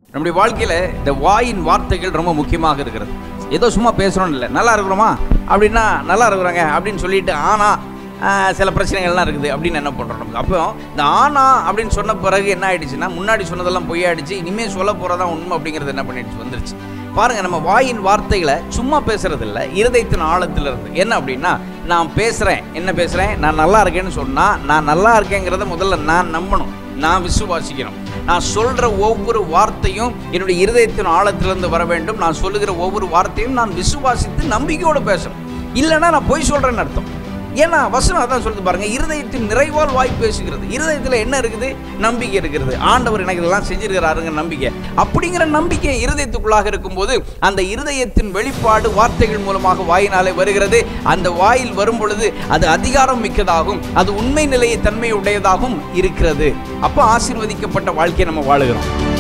நம்முடைய வாழ்க்கையில இந்த வாயின் வார்த்தைகள் ரொம்ப முக்கியமாக இருக்கிறது ஏதோ சும்மா பேசுறோம் இல்லை நல்லா இருக்கிறோமா அப்படின்னா நல்லா இருக்கிறோங்க அப்படின்னு சொல்லிட்டு ஆனா ஆஹ், சில பிரச்சனைகள்லாம் இருக்குது அப்படின்னு என்ன பண்ணுறோம் நமக்கு அப்போ இந்த ஆனா அப்படின்னு சொன்ன பிறகு என்ன ஆயிடுச்சுன்னா முன்னாடி சொன்னதெல்லாம் பொய்யாயிடுச்சு இனிமேல் சொல்ல போகிறதா உண்மை அப்படிங்கிறது என்ன பண்ணிடுச்சு வந்துருச்சு பாருங்க நம்ம வாயின் வார்த்தைகளை சும்மா பேசுறது இல்ல இருதயத்தின் ஆழத்துல இருந்து என்ன அப்படின்னா நான் பேசுறேன் என்ன பேசுறேன் நான் நல்லா இருக்கேன்னு சொன்னா நான் நல்லா இருக்கேங்கிறத முதல்ல நான் நம்பணும் நான் விசுவாசிக்கணும் நான் சொல்ற ஒவ்வொரு வார்த்தையும் என்னுடைய இருதயத்தின் ஆழத்திலிருந்து வர வேண்டும் நான் சொல்லுகிற ஒவ்வொரு வார்த்தையும் நான் விசுவாசித்து நம்பிக்கையோடு பேசணும் இல்லைன்னா நான் பொய் சொல்றேன்னு அர்த்தம் ஏன்னா வசனம் அதான் சொல்லுது பாருங்க இருதயத்தின் நிறைவால் வாய் பேசுகிறது இருதயத்தில் என்ன இருக்குது நம்பிக்கை இருக்கிறது ஆண்டவர் எனக்கு இதெல்லாம் செஞ்சிருக்கிறாருங்க நம்பிக்கை அப்படிங்கிற நம்பிக்கை இருதயத்துக்குள்ளாக இருக்கும்போது அந்த இருதயத்தின் வெளிப்பாடு வார்த்தைகள் மூலமாக வாயினாலே வருகிறது அந்த வாயில் வரும் பொழுது அது அதிகாரம் மிக்கதாகும் அது உண்மை நிலையை தன்மை உடையதாகவும் இருக்கிறது அப்போ ஆசீர்வதிக்கப்பட்ட வாழ்க்கையை நம்ம வாழுகிறோம்